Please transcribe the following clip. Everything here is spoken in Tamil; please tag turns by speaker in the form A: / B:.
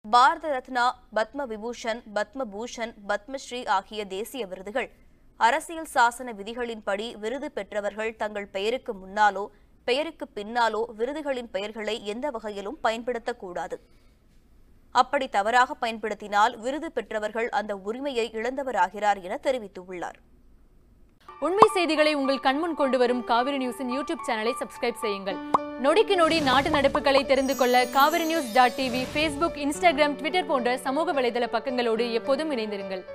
A: பாரத ரத்னா பத்ம விபூஷன் பத்ம பூஷன் பத்மஸ்ரீ ஆகிய தேசிய விருதுகள் அரசியல் சாசன விதிகளின்படி விருது பெற்றவர்கள் தங்கள் பெயருக்கு முன்னாலோ பெயருக்கு பின்னாலோ விருதுகளின் பெயர்களை எந்த வகையிலும் பயன்படுத்தக்கூடாது அப்படி தவறாக பயன்படுத்தினால் விருது பெற்றவர்கள் அந்த உரிமையை இழந்தவராகிறார் என தெரிவித்துள்ளார்
B: உண்மை செய்திகளை உங்கள் கண்முன் கொண்டு வரும் காவிரி நியூஸின் யூடியூப் சேனலை சப்ஸ்கிரைப் செய்யுங்கள் நொடிக்கு நொடி நாட்டு நடப்புகளை தெரிந்து கொள்ள Kaveri news dot TV Facebook Instagram Twitter போன்ற சமூக வலைதள பக்கங்களோடு எப்போதும் இணைந்திருங்கள்